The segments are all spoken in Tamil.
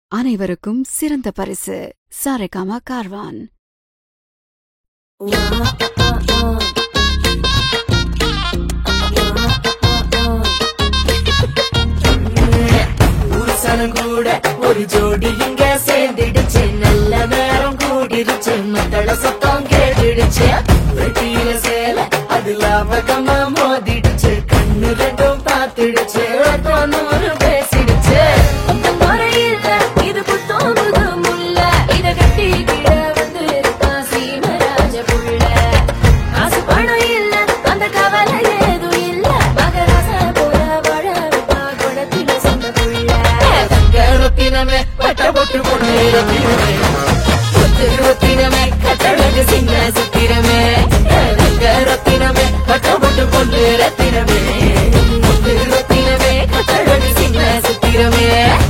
அனைவருக்கும் சிறந்த பரிசு சாரேகாமா கார்வான் புருஷனும் கூட ஒரு ஜோடி இங்க சேர்ந்துடுச்சு நல்ல நேரம் கூடிருச்சு மத்தள சத்தம் கேட்டுடுச்சு வெட்டியில சேல அது லாபகமா மோதிடுச்சு கண்ணு ரெண்டும் பார்த்துடுச்சு தொண்ணூறு பேசிடுச்சு அந்த முறையில இது புத்தம் புது முல்ல இத கட்டிக்கிட வந்து இருக்கா சீமராஜ புள்ள காசு பணம் இல்ல அந்த கவலை ஏதும் இல்ல மகராச போல வாழ விட்டா குடத்தில சொந்த புள்ள தங்க ரத்தினமே பட்ட போட்டு பொண்ணு ரத்தினமே சொத்து ரத்தினமே கட்டழகு சின்ன சித்திரமே தங்க ரத்தினமே பட்ட போட்டு பொண்ணு ரத்தினமே சொத்து ரத்தினமே கட்டழகு சின்ன சித்திரமே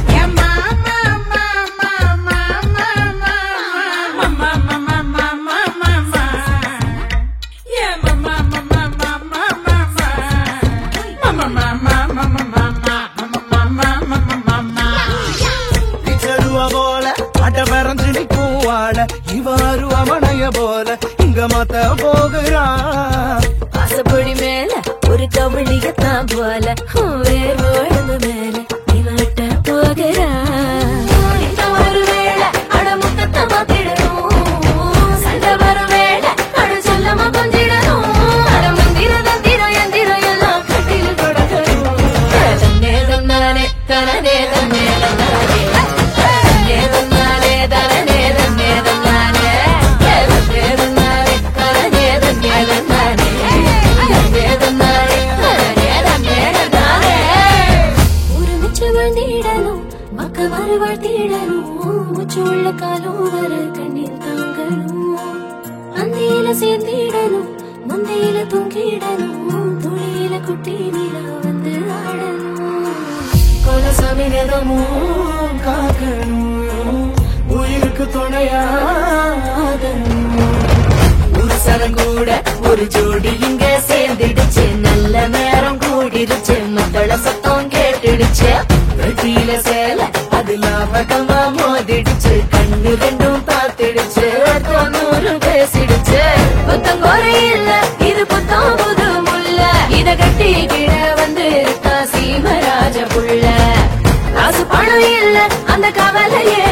பிச்சருவ போல அட பறந்து நிற்கும் வாழ இவாரு அவனைய போல இங்க மத்த போகிறான் ஆசைப்படி மேல ஒரு கவளியத்தான் போல உன் வேர் உடம்பு மேல இவட்ட போகிறா இந்த ஒரு வேளை அட முத்தத்தை மாத்திடணும் சண்டை வரும் வேளை அட சொல்லாம கொஞ்சிடணும் அட மந்திர தந்திரம் எந்திரம் எல்லாம் கட்டில் தொடக்கணும் தன்னே தன்னானே தனனே தன்னே தன்னானே தன்னே தன்னானே தனனே தன்னே தன்னானே தன்னே தன்னானே தனனே தன்னே தன்னானே தன்னே தன்னானே தனனே தன்னே தன்னானே ഒരുമിച്ച് വന്നിടണം മക്കമാര് വാഴ്ത്തിയിടണം മുച്ചുള്ള കാലം വര കണ്ണിൽ താങ്കണം അന്തിയില சேர்ந்திடணும் மந்தையில தூங்கிடணும் துளியில குட்டி நிலா வந்து ஆடணும் கொலசாமி நிறமும் காக்கணும் உயிருக்கு துணையாகணும் ஒரு சரம் கூட ஒரு ஜோடி இங்க சேர்ந்துடுச்சு நல்ல நேரம் கூடிருச்சு மத்தள சத்தம் கேட்டுடுச்சு வெட்டியில சேல அது லாபகமா மோதிடுச்சு கண்ணு ரெண்டும் பார்த்துடுச்சு தொண்ணூறு பேசிடுச்சு புத்தம் குறையில்ல இது புத்தம் புது முல்ல இத கட்டிக்கிட வந்து இருக்கா சீமராஜ புள்ள காசு பணம் இல்ல அந்த கவலையே